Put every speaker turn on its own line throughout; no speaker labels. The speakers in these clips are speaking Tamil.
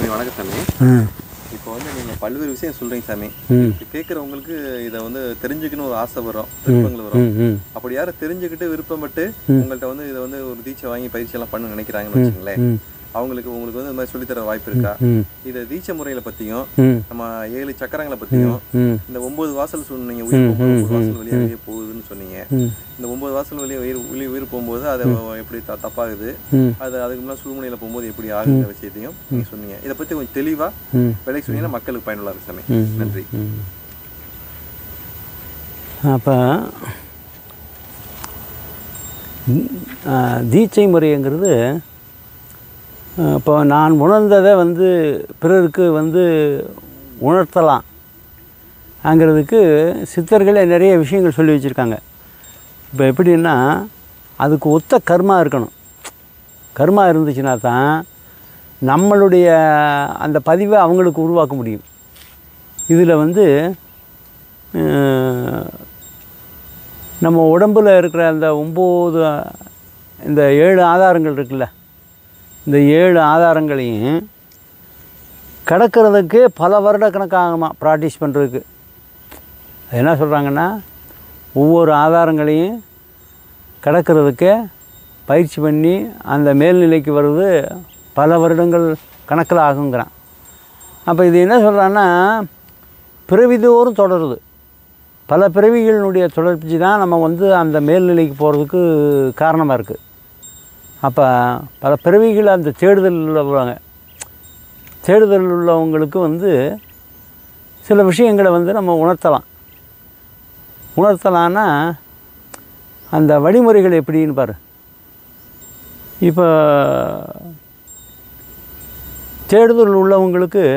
சாமி வணக்கம் சாமி
ம்
இப்போ வந்து நீங்கள் பல்வேறு விஷயம் சொல்கிறீங்க சாமி
ம்
கேட்குறவங்களுக்கு இதை வந்து தெரிஞ்சுக்கணும் ஒரு ஆசை வரும் விருப்பங்கள் வரும்
ம் ம்
அப்படி யாரும் தெரிஞ்சுக்கிட்டு விருப்பப்பட்டு உங்கள்கிட்ட வந்து இதை வந்து ஒரு தீட்சை வாங்கி பயிற்சி எல்லாம் பண்ண நினைக்கிறாங்கன்னு வச்சுங்களேன்
ம்
அவங்களுக்கு உங்களுக்கு வந்து இந்த மாதிரி சொல்லித்தர வாய்ப்பு இருக்கா
ம்
இதை தீட்சை முறைகளை பற்றியும்
ம்
நம்ம ஏழு சக்கரங்களை பற்றியும்
ம்
இந்த ஒன்பது வாசல் சொன்னீங்க உயிர் போகும்போது ஒன்பது வாசல் வழியா வெளியே போகுதுன்னு சொன்னீங்க
ம்
இந்த ஒன்பது வாசல் வழியா உயிர் உயிர் உயிர் போகும்போது அது எப்படி த தப்பாகுது
ம்
அது அதுக்கு முன்னாடி சுடுமுனையில் போகும்போது எப்படி ஆகுங்கிற விஷயத்தையும் நீங்க சொன்னீங்க இதை பற்றி கொஞ்சம் தெளிவா
ம்
விலைக்கு சொன்னீங்கன்னா மக்களுக்கு பயனுள்ளா இருக்கு சாமி
ம்.
நன்றி
அப்போ தீட்சை முறைங்கிறது அஹ், இப்போ நான் உணர்ந்ததை வந்து பிறருக்கு வந்து உணர்த்தலாம் ஆங்கிறதுக்கு சித்தர்களே நிறைய விஷயங்கள் சொல்லி வச்சுருக்காங்க இப்போ எப்படின்னா அதுக்கு ஒத்த கர்மா இருக்கணும் கர்மா இருந்துச்சுன்னா தான் நம்மளுடைய அந்த பதிவை அவங்களுக்கு உருவாக்க முடியும் இதில் வந்து அஹ், நம்ம உடம்பில் இருக்கிற அந்த ஒம்பது இந்த ஏழு ஆதாரங்கள் இருக்குல்ல இந்த ஏழு ஆதாரங்களையும் கடக்கிறதுக்கு பல வருட கணக்காகுமா ப்ராக்டிஸ் பண்ணுறதுக்கு அது என்ன சொல்கிறாங்கன்னா ஒவ்வொரு ஆதாரங்களையும் கடக்கிறதுக்கு பயிற்சி பண்ணி அந்த மேல்நிலைக்கு வர்றது பல வருடங்கள் கணக்கில் ஆகுங்கிறான் அப்போ இது என்ன சொல்கிறான்னா பிறவிதோறும் தொடருது பல பிறவிகளினுடைய தொடர்ச்சி தான் நம்ம வந்து அந்த மேல்நிலைக்கு போகிறதுக்கு காரணமாக இருக்குது அப்போ பல பிறவிகள் அந்த தேடுதல் உள்ளவங்க தேடுதல் உள்ளவங்களுக்கு வந்து சில விஷயங்களை வந்து நம்ம உணர்த்தலாம் உணர்த்தலான்னா அந்த வழிமுறைகள் எப்படின்னு பாரு இப்போ தேடுதல் உள்ளவங்களுக்கு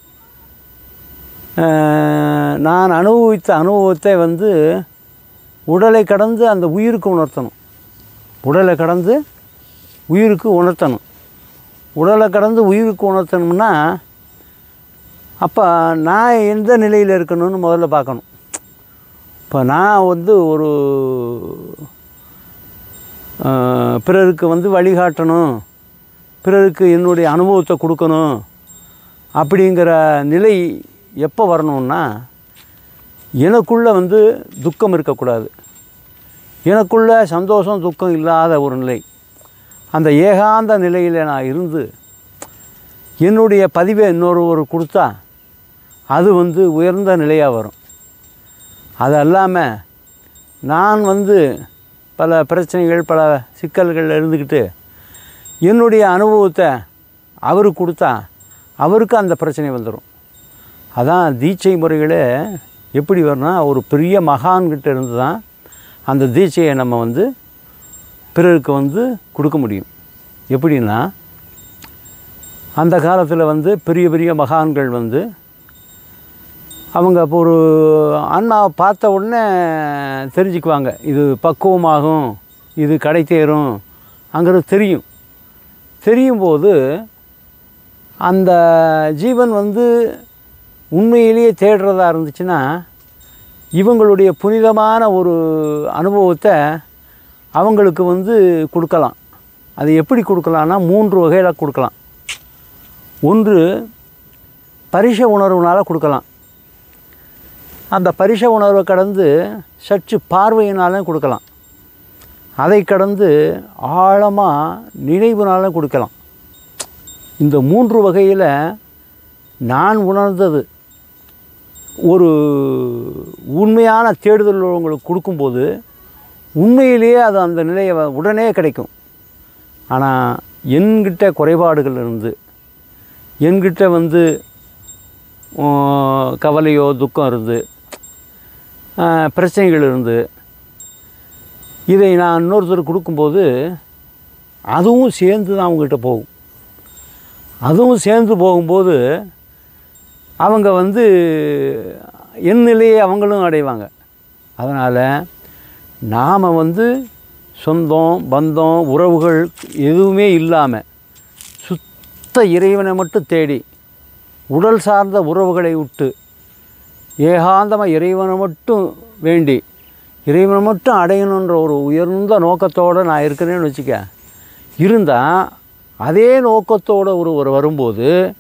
அஹ், நான் அனுபவித்த அனுபவத்தை வந்து உடலை கடந்து அந்த உயிருக்கு உணர்த்தணும் உடலை கடந்து உயிருக்கு உணர்த்தணும் உடலை கடந்து உயிருக்கு உணர்த்தணும்னா அப்போ நான் எந்த நிலையில் இருக்கணும்னு முதல்ல பார்க்கணும் இப்போ நான் வந்து ஒரு அஹ், பிறருக்கு வந்து வழிகாட்டணும் பிறருக்கு என்னுடைய அனுபவத்தை கொடுக்கணும் அப்படிங்கிற நிலை எப்போ வரணும்னா எனக்குள்ளே வந்து துக்கம் இருக்கக்கூடாது எனக்குள்ள சந்தோஷம் துக்கம் இல்லாத ஒரு நிலை அந்த ஏகாந்த நிலையில் நான் இருந்து என்னுடைய பதிவை இன்னொருவர் கொடுத்தா அது வந்து உயர்ந்த நிலையாக வரும் அது அல்லாமல் நான் வந்து பல பிரச்சனைகள் பல சிக்கல்கள் இருந்துக்கிட்டு என்னுடைய அனுபவத்தை அவருக்கு கொடுத்தா அவருக்கு அந்த பிரச்சனை வந்துடும் அதான் தீட்சை முறைகளே எப்படி வரும்னா ஒரு பெரிய மகான்கிட்ட இருந்து தான் அந்த தீட்சையை நம்ம வந்து பிறருக்கு வந்து கொடுக்க முடியும் எப்படின்னா அந்த காலத்தில் வந்து பெரிய பெரிய மகான்கள் வந்து அவங்க இப்போ ஒரு ஆன்மாவை பார்த்த உடனே தெரிஞ்சுக்குவாங்க இது பக்குவமாகும் இது கடை தேரும் அங்கிறது தெரியும் தெரியும் போது அந்த ஜீவன் வந்து உண்மையிலேயே தேடுறதா இருந்துச்சுன்னா இவங்களுடைய புனிதமான ஒரு அனுபவத்தை அவங்களுக்கு வந்து கொடுக்கலாம் அது எப்படி கொடுக்கலான்னா மூன்று வகையில் கொடுக்கலாம் ஒன்று பரிச உணர்வுனால் கொடுக்கலாம் அந்த பரிச உணர்வை கடந்து சற்று பார்வையினாலும் கொடுக்கலாம் அதை கடந்து ஆழமாக நினைவுனாலும் கொடுக்கலாம் இந்த மூன்று வகையில் நான் உணர்ந்தது ஒரு உண்மையான தேடுதல் உங்களுக்கு கொடுக்கும்போது உண்மையிலேயே அது அந்த நிலையை வ- உடனே கிடைக்கும் ஆனால் என்கிட்ட குறைபாடுகள் இருந்து என்கிட்ட வந்து உம், கவலையோ துக்கம் இருந்து ஆஹ், பிரச்சனைகள் இருந்து இதை நான் இன்னொருத்தர் கொடுக்கும்போது அதுவும் சேர்ந்து தான் அவங்ககிட்ட போகும் அதுவும் சேர்ந்து போகும்போது அவங்க வந்து என் நிலையை அவங்களும் அடைவாங்க அதனால் நாம் வந்து சொந்தம் பந்தம் உறவுகள் எதுவுமே இல்லாமல் சுத்த இறைவனை மட்டும் தேடி உடல் சார்ந்த உறவுகளை விட்டு ஏகாந்தமாக இறைவனை மட்டும் வேண்டி இறைவனை மட்டும் அடையணுன்ற ஒரு உயர்ந்த நோக்கத்தோடு நான் இருக்கிறேன்னு வச்சுக்க இருந்தால் அதே நோக்கத்தோடு ஒருவர் வரும்போது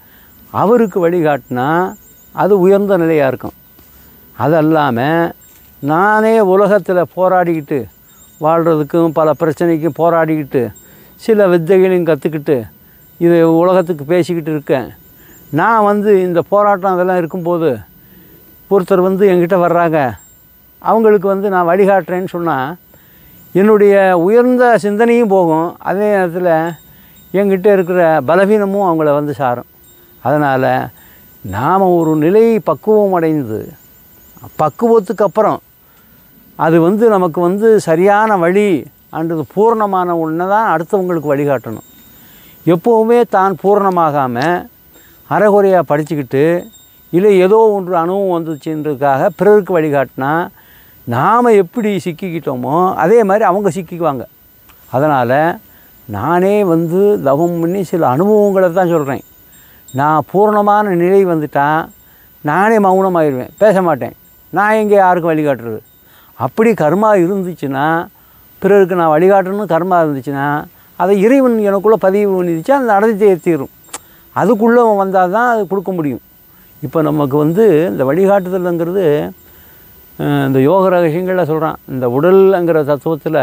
அவருக்கு வழிகாட்டினா அது உயர்ந்த நிலையாக இருக்கும் அது அல்லாமல் நானே உலகத்தில் போராடிக்கிட்டு வாழ்கிறதுக்கும் பல பிரச்சனைக்கும் போராடிக்கிட்டு சில வித்தைகளையும் கற்றுக்கிட்டு இது உலகத்துக்கு பேசிக்கிட்டு இருக்கேன் நான் வந்து இந்த போராட்டம் அதெல்லாம் இருக்கும்போது ஒருத்தர் வந்து என்கிட்ட வர்றாங்க அவங்களுக்கு வந்து நான் வழிகாட்டுறேன்னு சொன்னால் என்னுடைய உயர்ந்த சிந்தனையும் போகும் அதே நேரத்தில் என்கிட்ட இருக்கிற பலவீனமும் அவங்கள வந்து சாரும் அதனால் நாம் ஒரு நிலை பக்குவம் அடைந்து பக்குவத்துக்கு அப்புறம் அது வந்து நமக்கு வந்து சரியான வழி அன்றது பூர்ணமான ஒன்று தான் அடுத்தவங்களுக்கு வழிகாட்டணும் எப்போவுமே தான் பூர்ணமாகாமல் அறகுறையாக படிச்சுக்கிட்டு இல்லை ஏதோ ஒன்று அனுபவம் வந்துச்சுன்றதுக்காக பிறருக்கு வழிகாட்டினா நாம் எப்படி சிக்கிக்கிட்டோமோ அதே மாதிரி அவங்க சிக்கிக்குவாங்க அதனால் நானே வந்து தவம் பண்ணி சில அனுபவங்களை தான் சொல்கிறேன் நான் பூர்ணமான நிலை வந்துட்டா நானே மௌனமாயிருவேன் பேச மாட்டேன் நான் எங்கே யாருக்கும் வழிகாட்டுறது அப்படி கர்மா இருந்துச்சுன்னா பிறருக்கு நான் வழிகாட்டணும்னு கர்மா இருந்துச்சுன்னா அதை இறைவன் எனக்குள்ளே பதிவு பண்ணிடுச்சு அந்த நடத்தி தீரும் அதுக்குள்ளே வந்தால் தான் அது கொடுக்க முடியும் இப்போ நமக்கு வந்து இந்த வழிகாட்டுதலுங்கிறது அஹ், இந்த யோக ரகசியங்களில் சொல்கிறான் இந்த உடல்ங்கிற தத்துவத்தில்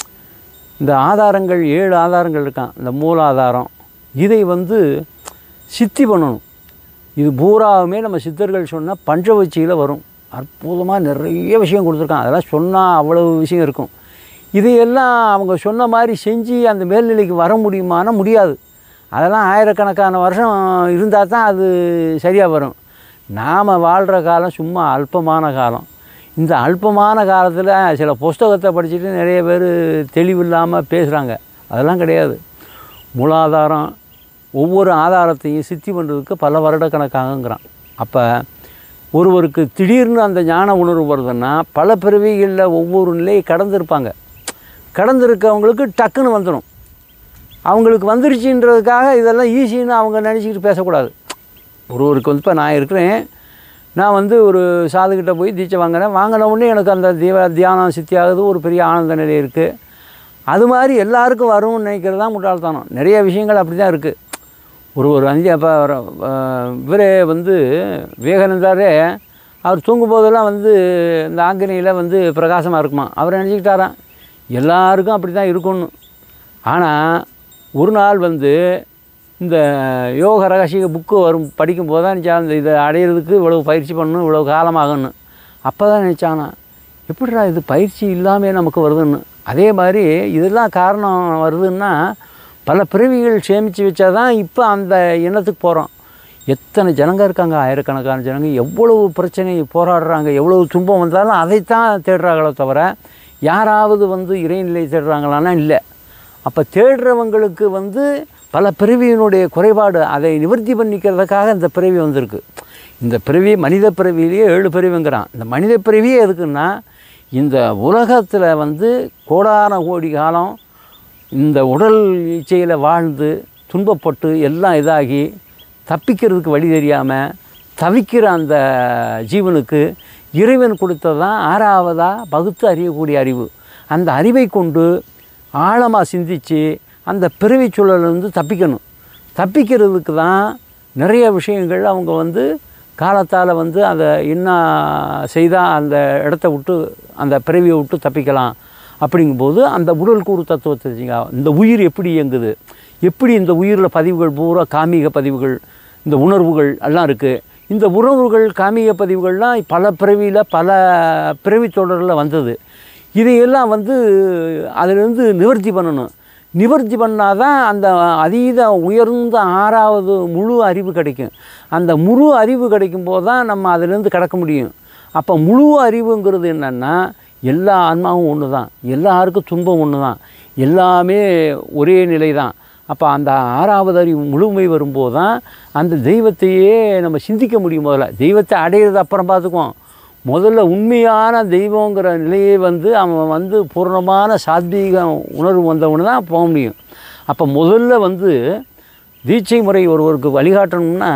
இந்த ஆதாரங்கள் ஏழு ஆதாரங்கள் இருக்கான் இந்த மூலாதாரம் இதை வந்து சித்தி பண்ணணும் இது பூராவுமே நம்ம சித்தர்கள் சொன்ன பஞ்சவச்சியில் வரும் அற்புதமாக நிறைய விஷயம் கொடுத்துருக்கான் அதெல்லாம் சொன்னால் அவ்வளவு விஷயம் இருக்கும் இதையெல்லாம் அவங்க சொன்ன மாதிரி செஞ்சு அந்த மேல்நிலைக்கு வர முடியுமானா முடியாது அதெல்லாம் ஆயிரக்கணக்கான வருஷம் இருந்தால் தான் அது சரியாக வரும் நாம் வாழ்கிற காலம் சும்மா அல்பமான காலம் இந்த அல்பமான காலத்தில் சில புஸ்தகத்தை படிச்சுட்டு நிறைய பேர் தெளிவில்லாமல் பேசுகிறாங்க அதெல்லாம் கிடையாது மூலாதாரம் ஒவ்வொரு ஆதாரத்தையும் சித்தி பண்ணுறதுக்கு பல வருடக்கணக்காகங்கிறான் அப்போ ஒருவருக்கு திடீர்னு அந்த ஞான உணர்வு வருதுன்னா பல பிறவிகளில் ஒவ்வொரு நிலையை கடந்திருப்பாங்க கடந்திருக்கவங்களுக்கு டக்குன்னு வந்துடும் அவங்களுக்கு வந்துருச்சுன்றதுக்காக இதெல்லாம் ஈஸின்னு அவங்க நினச்சிக்கிட்டு பேசக்கூடாது ஒருவருக்கு வந்து இப்போ நான் இருக்கிறேன் நான் வந்து ஒரு சாதுக்கிட்ட போய் தீட்சை வாங்கினேன் வாங்கின உடனே எனக்கு அந்த தீவ தியானம் சித்தியாகுது ஒரு பெரிய ஆனந்த நிலை இருக்குது அது மாதிரி எல்லாருக்கும் வரும்னு நினைக்கிறது தான் முட்டாள்தனம் நிறைய விஷயங்கள் அப்படி தான் இருக்குது ஒரு ஒரு அஞ்சு அப்போ இவரே வந்து விவேகானந்தாரே அவர் தூங்கும்போதெல்லாம் வந்து இந்த ஆங்கினியில் வந்து பிரகாசமாக இருக்குமா அவர் நினச்சிக்கிட்டாராம் எல்லாருக்கும் அப்படி தான் இருக்கும்னு ஆனால் ஒரு நாள் வந்து இந்த யோக ரகசிய புக்கு வரும் படிக்கும்போது தான் நினச்சா அந்த இதை அடையிறதுக்கு இவ்வளவு பயிற்சி பண்ணணும் இவ்வளோ காலமாகணும்னு அப்போ தான் நினச்சானா எப்படிடா இது பயிற்சி இல்லாமல் நமக்கு வருதுன்னு அதே மாதிரி இதெல்லாம் காரணம் வருதுன்னா பல பிறவிகள் சேமித்து வச்சா தான் இப்போ அந்த எண்ணத்துக்கு போகிறோம் எத்தனை ஜனங்க இருக்காங்க ஆயிரக்கணக்கான ஜனங்க எவ்வளவு பிரச்சனை போராடுறாங்க எவ்வளவு துன்பம் வந்தாலும் அதைத்தான் தேடுறாங்களே தவிர யாராவது வந்து இறைநிலை தேடுறாங்களான்னா இல்லை அப்போ தேடுறவங்களுக்கு வந்து பல பிறவியினுடைய குறைபாடு அதை நிவர்த்தி பண்ணிக்கிறதுக்காக இந்த பிறவி வந்திருக்கு இந்த பிறவி மனித பிறவியிலேயே ஏழு பிறவிங்கிறான் இந்த மனித பிறவியே எதுக்குன்னா இந்த உலகத்தில் வந்து கோடான கோடி காலம் இந்த உடல் இச்சையில் வாழ்ந்து துன்பப்பட்டு எல்லாம் இதாகி தப்பிக்கிறதுக்கு வழி தெரியாமல் தவிக்கிற அந்த ஜீவனுக்கு இறைவன் கொடுத்ததான் ஆறாவதாக பகுத்து அறியக்கூடிய அறிவு அந்த அறிவை கொண்டு ஆழமாக சிந்தித்து அந்த பிறவி சூழலிருந்து தப்பிக்கணும் தப்பிக்கிறதுக்கு தான் நிறைய விஷயங்கள் அவங்க வந்து காலத்தால் வந்து அதை என்ன செய்தால் அந்த இடத்த விட்டு அந்த பிறவியை விட்டு தப்பிக்கலாம் அப்படிங்கும்போது அந்த உடல் கூறு தத்துவத்தை தெரிஞ்சுங்க. இந்த உயிர் எப்படி இயங்குது எப்படி இந்த உயிரில் பதிவுகள் பூரா காமிக பதிவுகள் இந்த உணர்வுகள் எல்லாம் இருக்குது இந்த உணர்வுகள் காமிக பதிவுகள்லாம் பல பிறவியில் பல பிறவி தொடரில் வந்தது இதையெல்லாம் வந்து அதிலிருந்து நிவர்த்தி பண்ணணும் நிவர்த்தி பண்ணாதான் அந்த அதீத உயர்ந்த ஆறாவது முழு அறிவு கிடைக்கும் அந்த முழு அறிவு கிடைக்கும் போது தான் நம்ம அதிலேருந்து கடக்க முடியும் அப்போ முழு அறிவுங்கிறது என்னென்னா எல்லா ஆன்மாவும் ஒன்று தான் எல்லாருக்கும் துன்பம் ஒன்று தான் எல்லாமே ஒரே நிலை தான் அப்போ அந்த ஆறாவது அறிவு முழுமை வரும்போது தான் அந்த தெய்வத்தையே நம்ம சிந்திக்க முடியும் முதல்ல தெய்வத்தை அடையிறது அப்புறம் பார்த்துக்குவோம் முதல்ல உண்மையான தெய்வங்கிற நிலையை வந்து அவன் வந்து பூர்ணமான சாத்வீக உணர்வு வந்தவனு தான் போக முடியும் அப்போ முதல்ல வந்து தீட்சை முறை ஒருவருக்கு வழிகாட்டணும்னா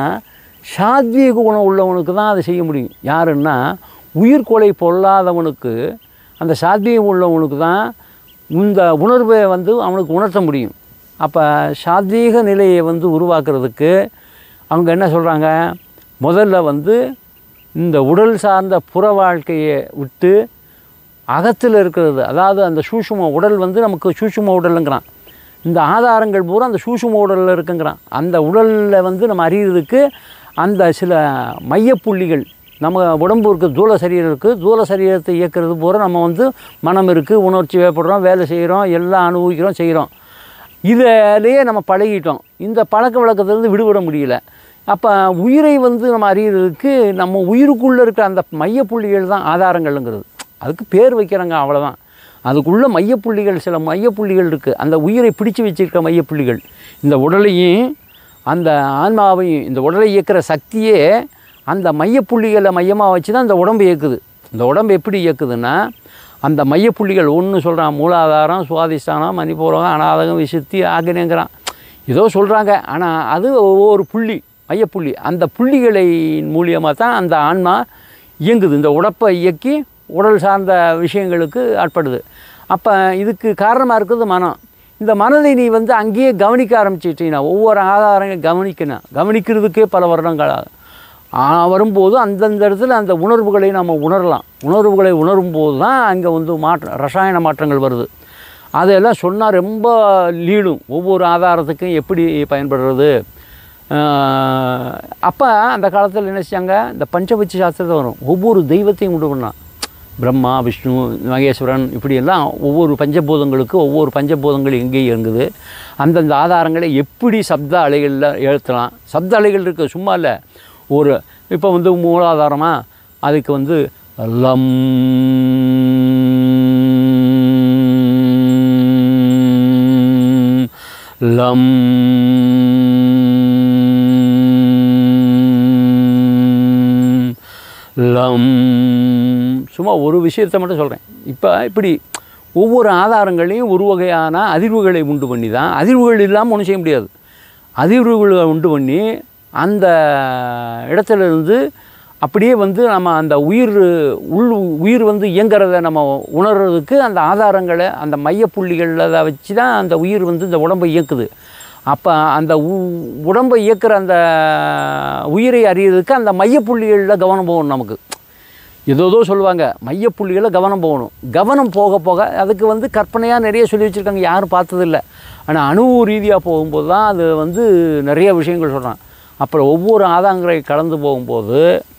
சாத்வீக குணம் உள்ளவனுக்கு தான் அதை செய்ய முடியும் யாருன்னா உயிர்கொலை பொல்லாதவனுக்கு அந்த சாத்வீகம் உள்ளவனுக்கு தான் இந்த உணர்வை வந்து அவனுக்கு உணர்த்த முடியும் அப்போ சாத்வீக நிலையை வந்து உருவாக்குறதுக்கு அவங்க என்ன சொல்கிறாங்க முதல்ல வந்து இந்த உடல் சார்ந்த புற வாழ்க்கையை விட்டு அகத்தில் இருக்கிறது அதாவது அந்த சூஷும உடல் வந்து நமக்கு சூஷும உடலுங்கிறான் இந்த ஆதாரங்கள் பூரா அந்த சூஷும உடலில் இருக்குங்கிறான் அந்த உடலில் வந்து நம்ம அறியறதுக்கு அந்த சில மையப்புள்ளிகள் நம்ம உடம்பு இருக்குது தூள சரீரம் இருக்குது தூள சரீரத்தை இயக்கிறது பூரா நம்ம வந்து மனம் இருக்குது உணர்ச்சி வேப்படுறோம் வேலை செய்கிறோம் எல்லாம் அனுபவிக்கிறோம் செய்கிறோம் இதிலேயே நம்ம பழகிட்டோம் இந்த பழக்க வழக்கத்திலேருந்து விடுபட முடியல அப்போ உயிரை வந்து நம்ம அறியறதுக்கு நம்ம உயிருக்குள்ளே இருக்க அந்த மையப்புள்ளிகள் தான் ஆதாரங்கள்ங்கிறது அதுக்கு பேர் வைக்கிறாங்க அவ்வளோதான் அதுக்குள்ள மையப்புள்ளிகள் சில மையப்புள்ளிகள் இருக்குது அந்த உயிரை பிடிச்சு வச்சிருக்க மையப்புள்ளிகள் இந்த உடலையும் அந்த ஆன்மாவையும் இந்த உடலை இயக்கிற சக்தியே அந்த மையப்புள்ளிகளை மையமாக வச்சு தான் இந்த உடம்பு இயக்குது இந்த உடம்பு எப்படி இயக்குதுன்னா அந்த மையப்புள்ளிகள் ஒன்று சொல்கிறான் மூலாதாரம் சுவாதிஷ்டானம் மணிப்பூரகம் அநாதகம் விசுத்தி ஆக்னேங்கிறான் ஏதோ சொல்கிறாங்க ஆனால் அது ஒவ்வொரு புள்ளி மையப்புள்ளி அந்த புள்ளிகளின் மூலியமாக தான் அந்த ஆன்மா இயங்குது இந்த உடப்பை இயக்கி உடல் சார்ந்த விஷயங்களுக்கு ஆட்படுது அப்போ இதுக்கு காரணமாக இருக்கிறது மனம் இந்த மனதை நீ வந்து அங்கேயே கவனிக்க ஆரம்பிச்சிட்டீங்கன்னா ஒவ்வொரு ஆதாரங்களும் கவனிக்கணும் கவனிக்கிறதுக்கே பல வருடங்கள் ஆகும். ஆ, வரும்போது அந்தந்த இடத்துல அந்த உணர்வுகளை நம்ம உணரலாம் உணர்வுகளை உணரும்போது தான் அங்கே வந்து மாற்ற ரசாயன மாற்றங்கள் வருது அதையெல்லாம் சொன்னால் ரொம்ப லீடும் ஒவ்வொரு ஆதாரத்துக்கும் எப்படி பயன்படுறது அப்போ அந்த காலத்தில் என்ன செஞ்சாங்க இந்த பஞ்சபட்சி சாஸ்திரத்தை வரும் ஒவ்வொரு தெய்வத்தையும் உண்டு பண்ணான் பிரம்மா விஷ்ணு மகேஸ்வரன் இப்படியெல்லாம் ஒவ்வொரு பஞ்சபூதங்களுக்கு ஒவ்வொரு பஞ்சபூதங்கள் எங்கே இயங்குது அந்தந்த ஆதாரங்களை எப்படி சப்த அலைகளில் எழுத்தலாம் சப்த அலைகள் இருக்குது சும்மா இல்லை ஒரு இப்போ வந்து மூலாதாரமாக அதுக்கு வந்து லம் லம் லம் சும்மா ஒரு விஷயத்தை மட்டும் சொல்கிறேன் இப்போ இப்படி ஒவ்வொரு ஆதாரங்களையும் ஒரு வகையான அதிர்வுகளை உண்டு பண்ணி தான் அதிர்வுகள் இல்லாமல் ஒன்றும் செய்ய முடியாது அதிர்வுகளை உண்டு பண்ணி அந்த இடத்துல இருந்து அப்படியே வந்து நம்ம அந்த உயிர் உள் உயிர் வந்து இயங்குறத நம்ம உணர்றதுக்கு அந்த ஆதாரங்களை அந்த மையப்புள்ளிகளில் வச்சு தான் அந்த உயிர் வந்து இந்த உடம்பை இயக்குது அப்போ அந்த உ- உடம்பை இயக்குற அந்த உயிரை அறியறதுக்கு அந்த மையப்புள்ளிகளில் கவனம் போகணும் நமக்கு ஏதோதோ சொல்லுவாங்க மையப்புள்ளிகளில் கவனம் போகணும் கவனம் போக போக அதுக்கு வந்து கற்பனையாக நிறைய சொல்லி வச்சுருக்காங்க யாரும் பார்த்ததில்ல ஆனால் அணுவு ரீதியாக போகும்போது தான் அது வந்து நிறைய விஷயங்கள் சொல்கிறான் அப்புறம் ஒவ்வொரு ஆதாரங்களை கடந்து போகும்போது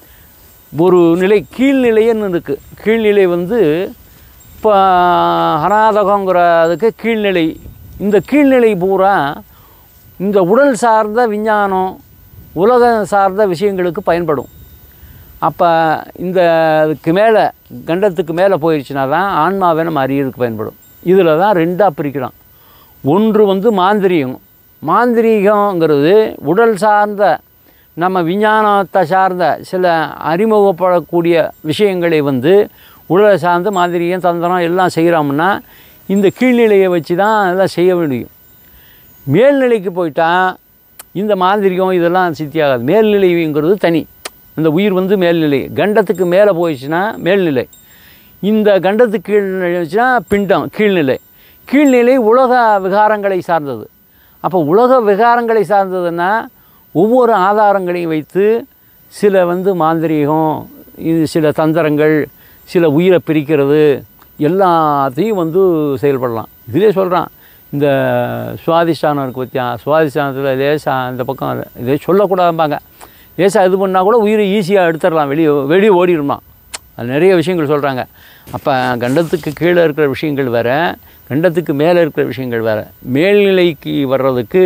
ஒரு நிலை கீழ்நிலைன்னு இருக்குது கீழ்நிலை வந்து இப்போ அநாதகங்கிற அதுக்கு கீழ்நிலை இந்த கீழ்நிலை பூரா இந்த உடல் சார்ந்த விஞ்ஞானம் உலகம் சார்ந்த விஷயங்களுக்கு பயன்படும் அப்போ இந்த இதுக்கு மேலே கண்டத்துக்கு மேலே போயிடுச்சுனா தான் ஆன்மாவை நம்ம அறியறதுக்கு பயன்படும் இதில் தான் ரெண்டாக பிரிக்கிறோம் ஒன்று வந்து மாந்திரீகம் மாந்திரீகங்கிறது உடல் சார்ந்த நம்ம விஞ்ஞானத்தை சார்ந்த சில அறிமுகப்படக்கூடிய விஷயங்களை வந்து உடலை சார்ந்து மாந்திரீகம் தந்திரம் எல்லாம் செய்கிறோம்னா இந்த கீழ்நிலையை வச்சு தான் அதெல்லாம் செய்ய முடியும் மேல்நிலைக்கு போயிட்டா இந்த மாந்திரிகம் இதெல்லாம் சித்தியாகாது மேல்நிலைங்கிறது தனி இந்த உயிர் வந்து மேல்நிலை கண்டத்துக்கு மேலே போயிடுச்சுன்னா மேல்நிலை இந்த கண்டத்துக்கு கீழ்நிலை வச்சுன்னா பிண்டம் கீழ்நிலை கீழ்நிலை உலக விகாரங்களை சார்ந்தது அப்போ உலக விகாரங்களை சார்ந்ததுன்னா ஒவ்வொரு ஆதாரங்களையும் வைத்து சில வந்து மாந்திரீகம் இது சில தந்திரங்கள் சில உயிரை பிரிக்கிறது எல்லாத்தையும் வந்து செயல்படலாம் இதிலே சொல்கிறான் இந்த சுவாதிஷ்டானம் இருக்குது பற்றியா சுவாதிஷ்டானத்தில் லேசாக இந்த பக்கம் இதே சொல்லக்கூடாதும்பாங்க லேசாக இது பண்ணால் கூட உயிரை ஈஸியாக எடுத்துடலாம் வெளியே வெளியே ஓடிடுமா அது நிறைய விஷயங்கள் சொல்கிறாங்க அப்போ கண்டத்துக்கு கீழே இருக்கிற விஷயங்கள் வேறு கண்டத்துக்கு மேலே இருக்கிற விஷயங்கள் வேறு மேல்நிலைக்கு வர்றதுக்கு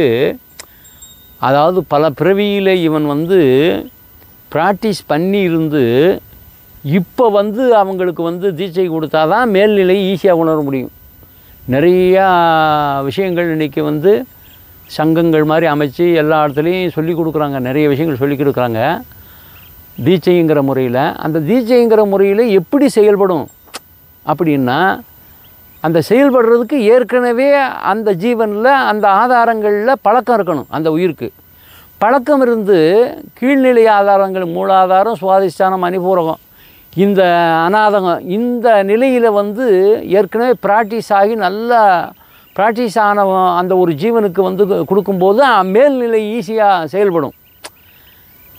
அதாவது பல பிறவியில் இவன் வந்து ப்ராக்டிஸ் பண்ணி இருந்து இப்போ வந்து அவங்களுக்கு வந்து தீட்சை கொடுத்தா தான் மேல்நிலை ஈஸியாக உணர முடியும் நிறையா விஷயங்கள் இன்றைக்கி வந்து சங்கங்கள் மாதிரி அமைச்சு எல்லா இடத்துலையும் சொல்லி கொடுக்குறாங்க நிறைய விஷயங்கள் சொல்லி கொடுக்குறாங்க தீட்சைங்கிற முறையில் அந்த தீட்சைங்கிற முறையில் எப்படி செயல்படும் அப்படின்னா அந்த செயல்படுறதுக்கு ஏற்கனவே அந்த ஜீவனில் அந்த ஆதாரங்களில் பழக்கம் இருக்கணும் அந்த உயிருக்கு பழக்கம் இருந்து கீழ்நிலை ஆதாரங்கள் மூலாதாரம் சுவாதிஷ்டானம் மணிபூரகம் இந்த அநாதகம் இந்த நிலையில் வந்து ஏற்கனவே ப்ராக்டிஸ் ஆகி நல்லா ப்ராக்டிஸ் ஆன அந்த ஒரு ஜீவனுக்கு வந்து கொடுக்கும்போது மேல்நிலை ஈஸியாக செயல்படும்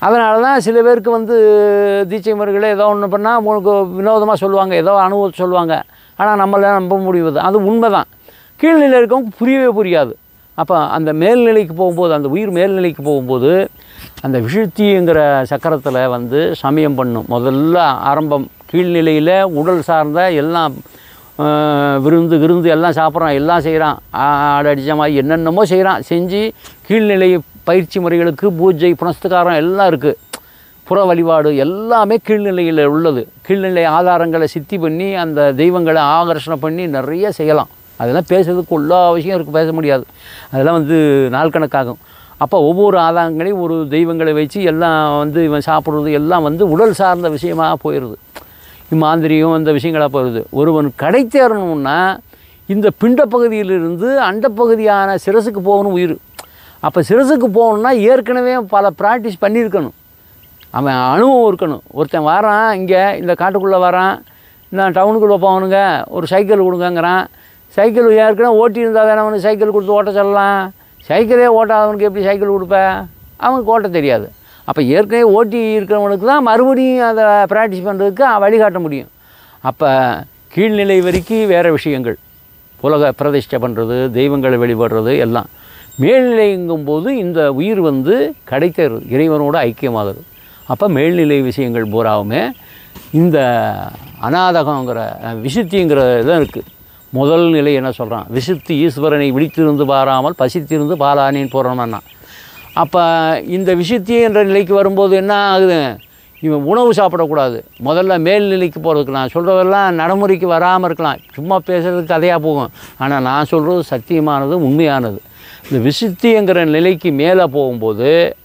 அதனால தான் சில பேருக்கு வந்து தீட்சை முறைகளை ஏதோ ஒன்று பண்ணால் உங்களுக்கு வினோதமாக சொல்லுவாங்க ஏதோ அனுபவத்தை சொல்லுவாங்க ஆனால் நம்மளால் நம்ப முடியுது அது உண்மை தான் கீழ்நிலை இருக்கவங்க புரியவே புரியாது அப்போ அந்த மேல்நிலைக்கு போகும்போது அந்த உயிர் மேல்நிலைக்கு போகும்போது அந்த விஷுத்திங்கிற சக்கரத்தில் வந்து சமயம் பண்ணும் முதல்ல ஆரம்பம் கீழ்நிலையில் உடல் சார்ந்த எல்லாம் ஆஹ், விருந்து விருந்து எல்லாம் சாப்பிட்றான் எல்லாம் செய்கிறான் ஆடு அடித்த மாதிரி என்னென்னமோ செய்கிறான் செஞ்சு கீழ்நிலை பயிற்சி முறைகளுக்கு பூஜை புனஸ்துகாரம் எல்லாம் இருக்குது புற வழிபாடு எல்லாமே கீழ்நிலையில் உள்ளது கீழ்நிலை ஆதாரங்களை சித்தி பண்ணி அந்த தெய்வங்களை ஆகர்ஷணம் பண்ணி நிறைய செய்யலாம் அதெல்லாம் பேசுறதுக்கு எல்லா விஷயம் இருக்குது பேச முடியாது அதெல்லாம் வந்து நாள் கணக்காகும் அப்போ ஒவ்வொரு ஆதாரங்களையும் ஒரு தெய்வங்களை வச்சு எல்லாம் வந்து இவன் சாப்பிட்றது எல்லாம் வந்து உடல் சார்ந்த விஷயமாக போயிடுது இம்மாந்திரியும் இந்த விஷயங்களாக போயிடுது ஒருவன் கடை தேரணும்னா இந்த பிண்ட பகுதியிலிருந்து அண்டப்பகுதியான சிரசுக்கு போகணும் உயிர் அப்போ சிரசுக்கு போகணும்னா ஏற்கனவே பல ப்ராக்டிஸ் பண்ணியிருக்கணும் அவன் அனுபவம் இருக்கணும் ஒருத்தன் வரான் இங்கே இந்த காட்டுக்குள்ளே வரான் நான் டவுனுக்குள்ளே போகணுங்க ஒரு சைக்கிள் கொடுங்கங்கிறான் சைக்கிள் ஏற்கனவே ஓட்டி இருந்தால் தானே அவனுக்கு சைக்கிள் கொடுத்து ஓட்ட சொல்லலாம் சைக்கிளே ஓட்டாதவனுக்கு எப்படி சைக்கிள் கொடுப்ப அவனுக்கு ஓட்ட தெரியாது அப்போ ஏற்கனவே ஓட்டி இருக்கிறவனுக்கு தான் மறுபடியும் அதை ப்ராக்டிஸ் பண்ணுறதுக்கு வழிகாட்ட முடியும் அப்போ கீழ்நிலை வரைக்கும் வேறு விஷயங்கள் உலக பிரதிஷ்டை பண்ணுறது தெய்வங்களை வழிபடுறது எல்லாம் மேல்நிலைங்கும்போது இந்த உயிர் வந்து கிடைக்கிறது இறைவனோட ஐக்கியமாகிறது அப்போ மேல்நிலை விஷயங்கள் பூராவுமே இந்த அநாதகங்கிற அஹ், விசுத்திங்கிற இதான் இருக்குது முதல் நிலை என்ன சொல்கிறான் விசுத்தி ஈஸ்வரனை விழித்திருந்து பாராமல் பசித்திருந்து பாலானின்னு போகிறோம்னா அப்போ இந்த விசுத்தி என்ற நிலைக்கு வரும்போது என்ன ஆகுது இவன் உணவு சாப்பிடக்கூடாது முதல்ல மேல்நிலைக்கு போகிறதுக்கு நான் சொல்கிறதெல்லாம் நடைமுறைக்கு வராமல் இருக்கலாம் சும்மா பேசுகிறதுக்கு கதையாக போகும் ஆனால் நான் சொல்கிறது சத்தியமானது உண்மையானது இந்த விசுத்திங்கிற நிலைக்கு மேலே போகும்போது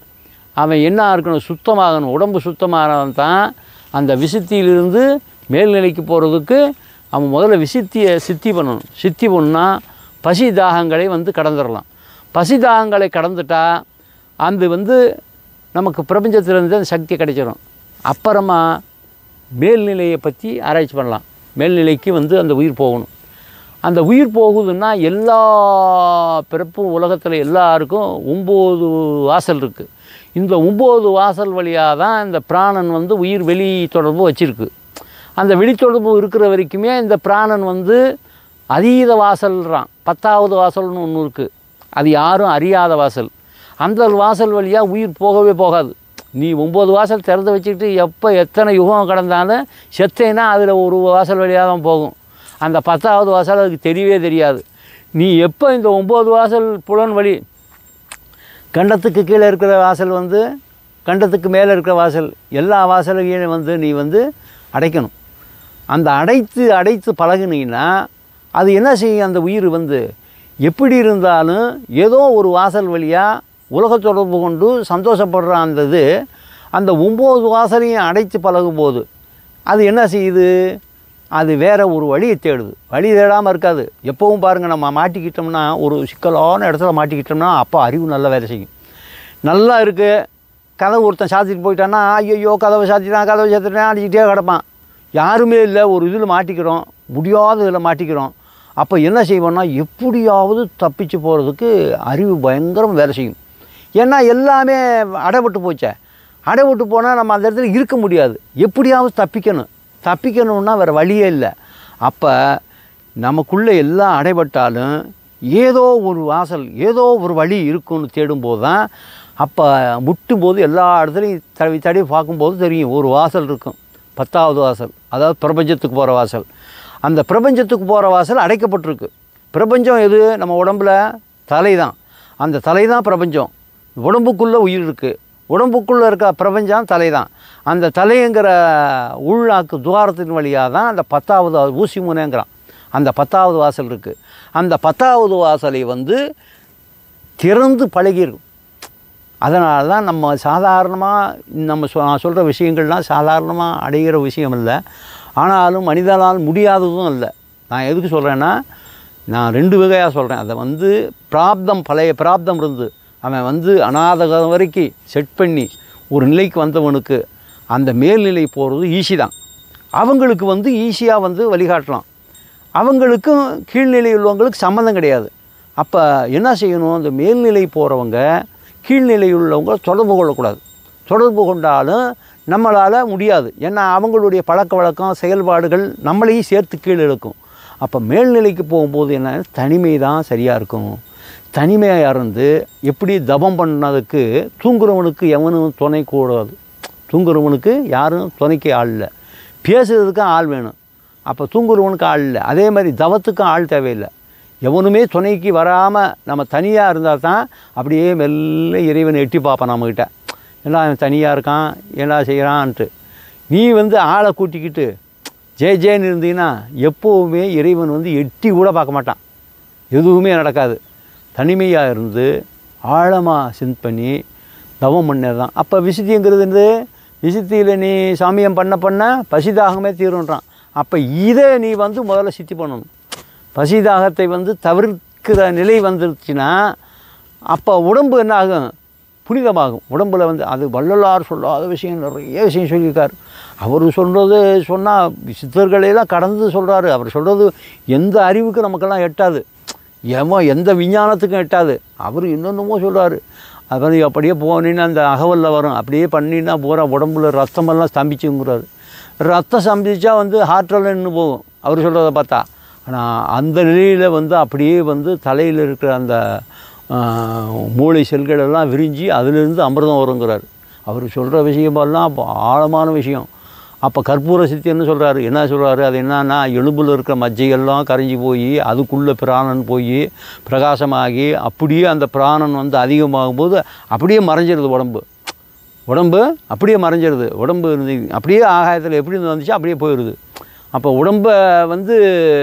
அவன் என்ன இருக்கணும் சுத்தமாகணும் உடம்பு சுத்தமானவன் தான் அந்த விசுத்தியிலிருந்து மேல்நிலைக்கு போகிறதுக்கு அவன் முதல்ல விசுத்தியை சித்தி பண்ணணும் சித்தி பண்ணா பசி தாகங்களை வந்து கடந்துடலாம் பசி தாகங்களை கடந்துட்டா அது வந்து நமக்கு பிரபஞ்சத்திலேருந்து அந்த சக்தி கிடைச்சிரும் அப்புறமா மேல்நிலையை பற்றி ஆராய்ச்சி பண்ணலாம் மேல்நிலைக்கு வந்து அந்த உயிர் போகணும் அந்த உயிர் போகுதுன்னா எல்லா பிறப்பும் உலகத்தில் எல்லாருக்கும் ஒம்பது வாசல் இருக்குது இந்த ஒம்பது வாசல் வழியாக தான் இந்த பிராணன் வந்து உயிர் வெளி தொடர்பு வச்சிருக்கு அந்த வெளித்தொடர்பு இருக்கிற வரைக்குமே இந்த பிராணன் வந்து அதீத வாசல்றான் பத்தாவது வாசல்னு ஒன்று இருக்குது அது யாரும் அறியாத வாசல் அந்த வாசல் வழியாக உயிர் போகவே போகாது நீ ஒம்பது வாசல் திறந்து வச்சுக்கிட்டு எப்போ எத்தனை யுகம் கடந்தாலும் செத்தேன்னா அதில் ஒரு வாசல் வழியாக தான் போகும் அந்த பத்தாவது வாசல் அதுக்கு தெரியவே தெரியாது நீ எப்போ இந்த ஒம்பது வாசல் புலன் வழி கண்டத்துக்கு கீழே இருக்கிற வாசல் வந்து கண்டத்துக்கு மேலே இருக்கிற வாசல் எல்லா வாசலையும் வந்து நீ வந்து அடைக்கணும் அந்த அடைத்து அடைத்து பழகுனீங்கன்னா அது என்ன செய்யும் அந்த உயிர் வந்து எப்படி இருந்தாலும் ஏதோ ஒரு வாசல் வழியாக உலக தொடர்பு கொண்டு சந்தோஷப்படுற அந்த இது அந்த ஒம்பது வாசலையும் அடைத்து பழகும்போது அது என்ன செய்யுது அது வேற ஒரு வழியை தேடுது வழி தேடாமல் இருக்காது எப்பவும் பாருங்கள் நம்ம மாட்டிக்கிட்டோம்னா ஒரு சிக்கலான இடத்துல மாட்டிக்கிட்டோம்னா அப்போ அறிவு நல்லா வேலை செய்யும் நல்லா இருக்குது கதவு ஒருத்தன் சாத்திட்டு போயிட்டான்னா ஐயோ கதவை சாத்திட்டான் கதவை சாத்திட்டான் அடிச்சுட்டே கிடப்பான் யாருமே இல்லை ஒரு இதில் மாட்டிக்கிறோம் முடியாத இதில் மாட்டிக்கிறோம் அப்போ என்ன செய்வோம்னா எப்படியாவது தப்பிச்சு போகிறதுக்கு அறிவு பயங்கரம் வேலை செய்யும் ஏன்னா எல்லாமே அடைபட்டு போச்சே அடைபட்டு போனால் நம்ம அந்த இடத்துல இருக்க முடியாது எப்படியாவது தப்பிக்கணும் தப்பிக்கணும்னா வேறு வழியே இல்லை அப்போ நமக்குள்ளே எல்லாம் அடைபட்டாலும் ஏதோ ஒரு வாசல் ஏதோ ஒரு வழி இருக்குன்னு தேடும்போது தான் அப்போ முட்டும்போது எல்லா இடத்துலையும் தடவி தடவி பார்க்கும்போது தெரியும் ஒரு வாசல் இருக்கும் பத்தாவது வாசல் அதாவது பிரபஞ்சத்துக்கு போகிற வாசல் அந்த பிரபஞ்சத்துக்கு போகிற வாசல் அடைக்கப்பட்டிருக்கு பிரபஞ்சம் எது நம்ம உடம்புல தலை தான் அந்த தலை தான் பிரபஞ்சம் உடம்புக்குள்ளே உயிர் இருக்குது உடம்புக்குள்ளே இருக்க பிரபஞ்சம் தலை தான் அந்த தலைங்கிற உள்நாக்கு துவாரத்தின் வழியாக தான் அந்த பத்தாவது ஊசி முனைங்கிறான் அந்த பத்தாவது வாசல் இருக்குது அந்த பத்தாவது வாசலை வந்து திறந்து பழகிருக்கும் அதனால தான் நம்ம சாதாரணமாக நம்ம சொ நான் சொல்கிற விஷயங்கள்லாம் சாதாரணமாக அடைகிற விஷயம் இல்லை ஆனாலும் மனிதனால் முடியாததும் இல்லை நான் எதுக்கு சொல்கிறேன்னா நான் ரெண்டு வகையாக சொல்கிறேன் அதை வந்து பிராப்தம் பழைய பிராப்தம் இருந்து அவன் வந்து அநாதகம் வரைக்கும் செட் பண்ணி ஒரு நிலைக்கு வந்தவனுக்கு அந்த மேல்நிலை போகிறது ஈஸி தான் அவங்களுக்கு வந்து ஈஸியாக வந்து வழிகாட்டலாம் அவங்களுக்கும் கீழ்நிலை உள்ளவங்களுக்கு சம்மந்தம் கிடையாது அப்போ என்ன செய்யணும் அந்த மேல்நிலை போகிறவங்க கீழ்நிலை உள்ளவங்க தொடர்பு கொள்ளக்கூடாது தொடர்பு கொண்டாலும் நம்மளால் முடியாது ஏன்னா அவங்களுடைய பழக்க வழக்கம் செயல்பாடுகள் நம்மளையும் சேர்த்து கீழே இழுக்கும் அப்போ மேல்நிலைக்கு போகும்போது என்ன தனிமை தான் சரியாக இருக்கும் தனிமையாக இருந்து எப்படி தபம் பண்ணதுக்கு தூங்குறவனுக்கு எவனும் துணை கூடாது தூங்குறவனுக்கு யாரும் துணைக்கு ஆள் இல்லை பேசுறதுக்கு ஆள் வேணும் அப்போ தூங்குறவனுக்கு ஆள் இல்லை அதே மாதிரி தவத்துக்கும் ஆள் தேவையில்லை எவனுமே துணைக்கு வராமல் நம்ம தனியாக இருந்தால் தான் அப்படியே மெல்ல இறைவனை எட்டி பார்ப்பான் நம்மக்கிட்ட எல்லாம் அவன் தனியாக இருக்கான் என்ன செய்கிறான்ட்டு நீ வந்து ஆளை கூட்டிக்கிட்டு ஜே ஜேன்னு இருந்தீங்கன்னா எப்போவுமே இறைவன் வந்து எட்டி கூட பார்க்க மாட்டான் எதுவுமே நடக்காது தனிமையாக இருந்து ஆழமாக சிந்த் பண்ணி தவம் பண்ணது தான் அப்போ விசுத்திங்கிறது என்னது விசுத்தியில் நீ சாமியம் பண்ண பண்ண பசிதாகமே தீருன்றான் அப்போ இதை நீ வந்து முதல்ல சித்தி பண்ணணும் பசிதாகத்தை வந்து தவிர்க்கிற நிலை வந்துருச்சுன்னா அப்போ உடம்பு என்ன ஆகும் புனிதமாகும் உடம்புல வந்து அது வள்ளலார் சொல்லாத விஷயம் நிறைய விஷயம் சொல்லியிருக்கார் அவர் சொல்கிறது சொன்னால் சித்தர்களையெல்லாம் கடந்து சொல்கிறாரு அவர் சொல்கிறது எந்த அறிவுக்கு நமக்கெல்லாம் எட்டாது ஏமோ எந்த விஞ்ஞானத்துக்கும் எட்டாது அவர் இன்னொன்றுமோ சொல்கிறாரு அது மாதிரி அப்படியே போனீங்கன்னா அந்த அகவலில் வரும் அப்படியே பண்ணினா பூரா உடம்புல ரத்தமெல்லாம் ஸ்தம்பிச்சுங்கிறாரு ரத்தம் ஸ்தம்பிச்சா வந்து ஹார்ட்டில் நின்று போகும் அவர் சொல்கிறத பார்த்தா ஆனால் அந்த நிலையில் வந்து அப்படியே வந்து தலையில் இருக்கிற அந்த ஆஹ், மூளை செல்கள் எல்லாம் விரிஞ்சு அதிலிருந்து அமிர்தம் வருங்கிறார் அவர் சொல்கிற விஷயமெல்லாம் அப்போ ஆழமான விஷயம் அப்போ கற்பூர சித்தின்னு சொல்கிறாரு என்ன சொல்கிறாரு அது என்னன்னா எலும்பில் இருக்கிற மஜ்ஜையெல்லாம் கரைஞ்சி போய் அதுக்குள்ளே பிராணன் போய் பிரகாசமாகி அப்படியே அந்த பிராணன் வந்து அதிகமாகும் போது அப்படியே மறைஞ்சிருது உடம்பு உடம்பு அப்படியே மறைஞ்சிருது உடம்பு இருந்து அப்படியே ஆகாயத்தில் எப்படி இருந்து வந்துச்சு அப்படியே போயிடுது அப்போ உடம்பை வந்து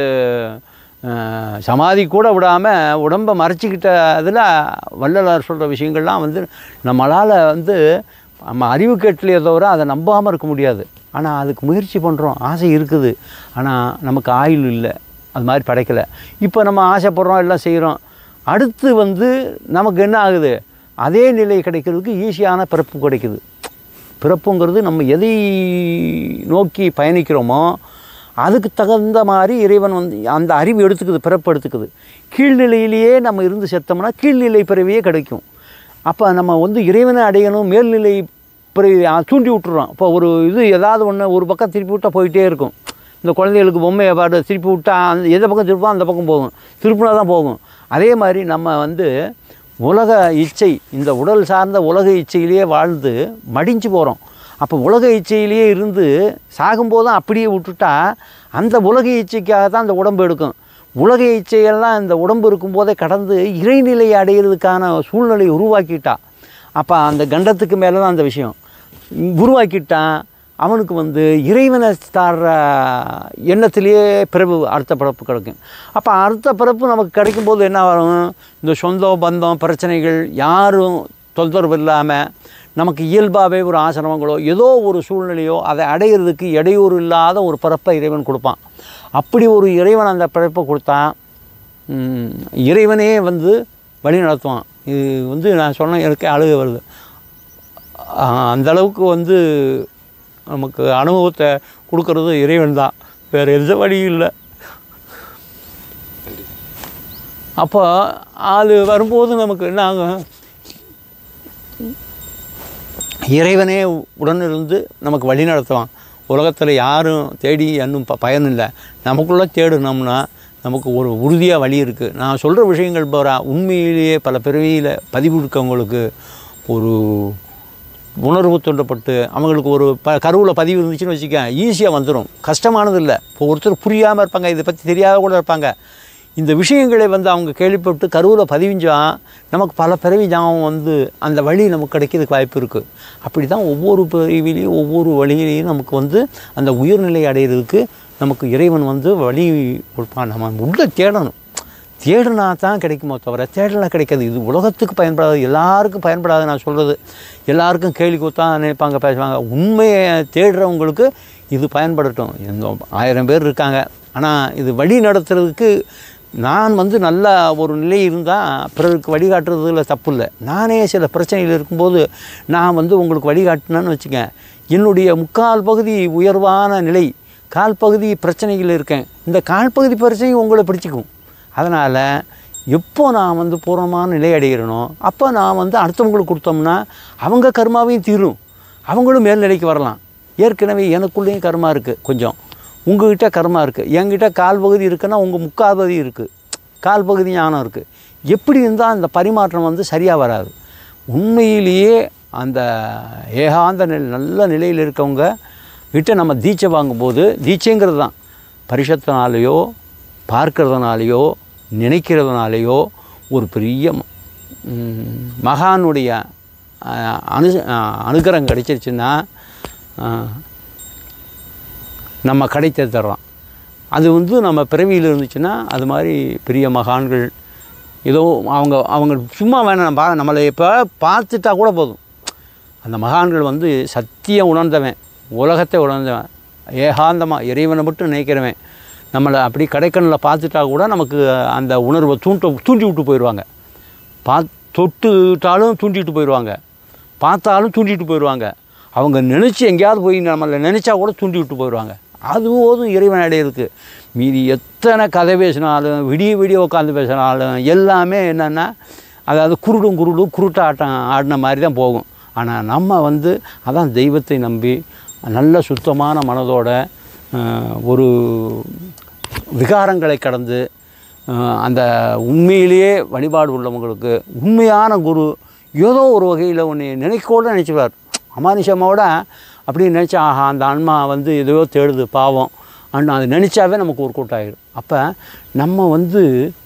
அஹ், சமாதி கூட விடாமல் உடம்பை மறைச்சிக்கிட்ட அதில் வள்ளலார் சொல்கிற விஷயங்கள்லாம் வந்து நம்மளால் வந்து நம்ம அறிவு கேட்டலையே தவிர அதை நம்பாமல் இருக்க முடியாது ஆனால் அதுக்கு முயற்சி பண்ணுறோம் ஆசை இருக்குது ஆனால் நமக்கு ஆயுள் இல்லை அது மாதிரி படைக்கலை இப்போ நம்ம ஆசைப்படுறோம் எல்லாம் செய்கிறோம் அடுத்து வந்து நமக்கு என்ன ஆகுது அதே நிலை கிடைக்கிறதுக்கு ஈஸியான பிறப்பு கிடைக்குது பிறப்புங்கிறது நம்ம எதை நோக்கி பயணிக்கிறோமோ அதுக்கு தகுந்த மாதிரி இறைவன் வந்து அந்த அறிவு எடுத்துக்குது பிறப்பு எடுத்துக்குது கீழ்நிலையிலேயே நம்ம இருந்து செத்தோம்னா கீழ்நிலை பிறவியே கிடைக்கும் அப்போ நம்ம வந்து இறைவனை அடையணும் மேல்நிலை பிறவி அஹ், தூண்டி விட்டுறோம் இப்போ ஒரு இது ஏதாவது ஒன்று ஒரு பக்கம் திருப்பி விட்டால் போயிட்டே இருக்கும் இந்த குழந்தைகளுக்கு பொம்மையை பாடு திருப்பி விட்டா அந்த எந்த பக்கம் திருப்போம் அந்த பக்கம் போகும் திருப்பினா தான் போகும் அதே மாதிரி நம்ம வந்து உலக இச்சை இந்த உடல் சார்ந்த உலக இச்சையிலேயே வாழ்ந்து மடிஞ்சு போகிறோம் அப்போ உலக இச்சையிலேயே இருந்து சாகும்போதும் அப்படியே விட்டுட்டா அந்த உலக இச்சைக்காக தான் அந்த உடம்பு எடுக்கும் உலக இச்சையெல்லாம் இந்த உடம்பு இருக்கும்போதே கடந்து இறைநிலை அடையிறதுக்கான சூழ்நிலையை உருவாக்கிட்டா அப்போ அந்த கண்டத்துக்கு மேலே தான் அந்த விஷயம் உருவாக்கிட்டான் அவனுக்கு வந்து இறைவனை தாடுற எண்ணத்திலேயே பிறப்பு அடுத்த பிறப்பு கிடைக்கும் அப்போ அடுத்த பிறப்பு நமக்கு கிடைக்கும்போது என்ன வரும் இந்த சொந்தம் பந்தம் பிரச்சனைகள் யாரும் தொந்தரவு இல்லாமல் நமக்கு இயல்பாகவே ஒரு ஆசிரமங்களோ ஏதோ ஒரு சூழ்நிலையோ அதை அடையிறதுக்கு இடையூறு இல்லாத ஒரு பிறப்பை இறைவன் கொடுப்பான் அப்படி ஒரு இறைவன் அந்த பிறப்பை கொடுத்தா ம், இறைவனே வந்து வழி நடத்துவான் இது வந்து நான் சொன்ன எனக்கு அழுக வருது ஆ, அந்த அளவுக்கு வந்து நமக்கு அனுபவத்தை கொடுக்கறது இறைவன் தான் வேறு எந்த வழியும் இல்லை அப்போ அது வரும்போது நமக்கு என்ன ஆகும் இறைவனே உடனிருந்து நமக்கு வழி நடத்துவான் உலகத்தில் யாரும் தேடி இன்னும் ப பயன் இல்லை நமக்குள்ளே தேடினோம்னா நமக்கு ஒரு உறுதியாக வழி இருக்குது நான் சொல்கிற விஷயங்கள் போகிறா உண்மையிலேயே பல பிறவியில் பதிவு இருக்கவங்களுக்கு ஒரு உணர்வு தூண்டப்பட்டு அவங்களுக்கு ஒரு ப கருவில் பதிவு இருந்துச்சுன்னு வச்சுக்க ஈஸியாக வந்துடும் கஷ்டமானது இல்லை இப்போ ஒருத்தர் புரியாமல் இருப்பாங்க இதை பற்றி தெரியாத கூட இருப்பாங்க இந்த விஷயங்களை வந்து அவங்க கேள்விப்பட்டு கருவில் பதிவிஞ்சா நமக்கு பல பிறவி ஞாபகம் வந்து அந்த வழி நமக்கு கிடைக்கிறதுக்கு வாய்ப்பு இருக்குது அப்படி தான் ஒவ்வொரு பிறவிலையும் ஒவ்வொரு வழியிலையும் நமக்கு வந்து அந்த உயர்நிலை அடையிறதுக்கு நமக்கு இறைவன் வந்து வழி கொடுப்பான் நம்ம உள்ளே தேடணும் தேடினா தான் கிடைக்குமோ தவிர தேடலாம் கிடைக்காது இது உலகத்துக்கு பயன்படாது எல்லாருக்கும் பயன்படாது நான் சொல்கிறது எல்லாருக்கும் கேள்வி கொடுத்தா நினைப்பாங்க பேசுவாங்க உண்மையை தேடுறவங்களுக்கு இது பயன்படட்டும் எந்த ஆயிரம் பேர் இருக்காங்க ஆனால் இது வழி நடத்துறதுக்கு நான் வந்து நல்ல ஒரு நிலை இருந்தால் பிறருக்கு வழிகாட்டுறதுல தப்பு இல்லை நானே சில பிரச்சனைகள் இருக்கும்போது நான் வந்து உங்களுக்கு வழிகாட்டினேன்னு வச்சுக்கேன் என்னுடைய முக்கால் பகுதி உயர்வான நிலை கால் பகுதி பிரச்சனைகள் இருக்கேன் இந்த கால் பகுதி பிரச்சனை உங்களை பிடிச்சிக்கும் அதனால் எப்போ நான் வந்து பூர்ணமான நிலை அடைகிறனோ அப்போ நான் வந்து அடுத்தவங்களுக்கு கொடுத்தோம்னா அவங்க கர்மாவையும் தீரும் அவங்களும் மேல்நிலைக்கு வரலாம் ஏற்கனவே எனக்குள்ளேயும் கர்மா இருக்குது கொஞ்சம் உங்ககிட்ட கர்மா இருக்குது என்கிட்ட கால் பகுதி இருக்குன்னா உங்கள் முக்கால் பகுதி இருக்குது கால் பகுதி ஞானம் இருக்குது எப்படி இருந்தால் அந்த பரிமாற்றம் வந்து சரியாக வராது உண்மையிலேயே அந்த ஏகாந்த நிலை நல்ல நிலையில் இருக்கவங்க கிட்ட நம்ம தீட்சை வாங்கும்போது தீட்சைங்கிறது தான் பரிஷத்தினாலேயோ பார்க்கறதுனாலையோ நினைக்கிறதுனாலையோ ஒரு பெரிய ம், மகானுடைய அஹ், அனு அஹ், அனுகிரகம் கிடைச்சிருச்சுன்னா அஹ், நம்ம கிடைத்த தர்றோம் அது வந்து நம்ம பிறவியில் இருந்துச்சுன்னா அது மாதிரி பெரிய மகான்கள் ஏதோ அவங்க அவங்க சும்மா வேணாம் பா நம்மளை இப்போ பார்த்துட்டா கூட போதும் அந்த மகான்கள் வந்து சத்தியம் உணர்ந்தவன் உலகத்தை உணர்ந்தவன் ஏகாந்தமாக இறைவனை மட்டும் நினைக்கிறவன் நம்மளை அப்படி கடைக்கண்ணில் பார்த்துட்டா கூட நமக்கு அந்த உணர்வை தூண்ட தூண்டி விட்டு போயிடுவாங்க பா தொட்டுட்டாலும் தூண்டிட்டு போயிடுவாங்க பார்த்தாலும் தூண்டிட்டு போயிடுவாங்க அவங்க நினச்சி எங்கேயாவது போய் நம்மளை நினச்சா கூட தூண்டி விட்டு போயிடுவாங்க அது போதும் இறைவன் அடையிறதுக்கு மீதி எத்தனை கதை பேசினாலும் விடிய விடிய உட்காந்து பேசினாலும் எல்லாமே என்னென்னா அதாவது குருடும் குருடும் குருட்டாட்டம் ஆடின மாதிரி தான் போகும் ஆனால் நம்ம வந்து அதான் தெய்வத்தை நம்பி நல்ல சுத்தமான மனதோட அஹ், ஒரு விகாரங்களை கடந்து அஹ், அந்த உண்மையிலேயே வழிபாடு உள்ளவங்களுக்கு உண்மையான குரு ஏதோ ஒரு வகையில் ஒன்று நினைக்கோட நினச்சிப்பார் அமானுஷமோட அப்படி நினச்சா ஆஹா அந்த ஆன்மா வந்து எதையோ தேடுது பாவம் அண்ணா அது நினச்சாவே நமக்கு ஒரு கூட்டாயிடும் அப்போ நம்ம வந்து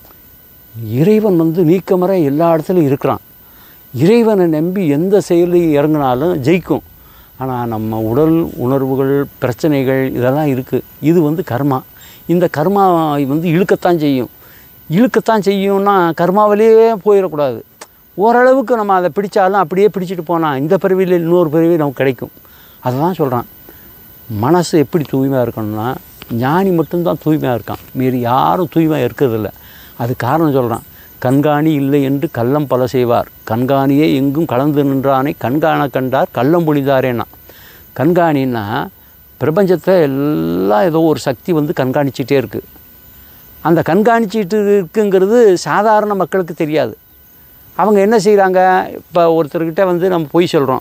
இறைவன் வந்து நீக்கமற எல்லா இடத்துலையும் இருக்கிறான் இறைவனை நம்பி எந்த செயலையும் இறங்கினாலும் ஜெயிக்கும் ஆனால் நம்ம உடல் உணர்வுகள் பிரச்சனைகள் இதெல்லாம் இருக்குது இது வந்து கர்மா இந்த கர்மா வந்து இழுக்கத்தான் செய்யும் இழுக்கத்தான் செய்யும்னா கர்மாவிலேயே போயிடக்கூடாது ஓரளவுக்கு நம்ம அதை பிடிச்சாலும் அப்படியே பிடிச்சிட்டு போனால் இந்த பிறவியில் இன்னொரு பிறவி நமக்கு கிடைக்கும் அதை தான் சொல்கிறான் மனசு எப்படி தூய்மையாக இருக்கணும்னா ஞானி மட்டும்தான் தூய்மையாக இருக்கான் மீறி யாரும் தூய்மையாக இருக்கிறதில்ல அது காரணம் சொல்கிறான் கண்காணி இல்லை என்று கள்ளம் பல செய்வார் கண்காணியே எங்கும் கலந்து நின்றானை கண்காண கண்டார் கள்ளம் பொழிந்தாரேனா கண்காணின்னா பிரபஞ்சத்தை எல்லாம் ஏதோ ஒரு சக்தி வந்து கண்காணிச்சிட்டே இருக்குது அந்த கண்காணிச்சிட்டு இருக்குங்கிறது சாதாரண மக்களுக்கு தெரியாது அவங்க என்ன செய்கிறாங்க இப்போ ஒருத்தர்கிட்ட வந்து நம்ம பொய் சொல்கிறோம்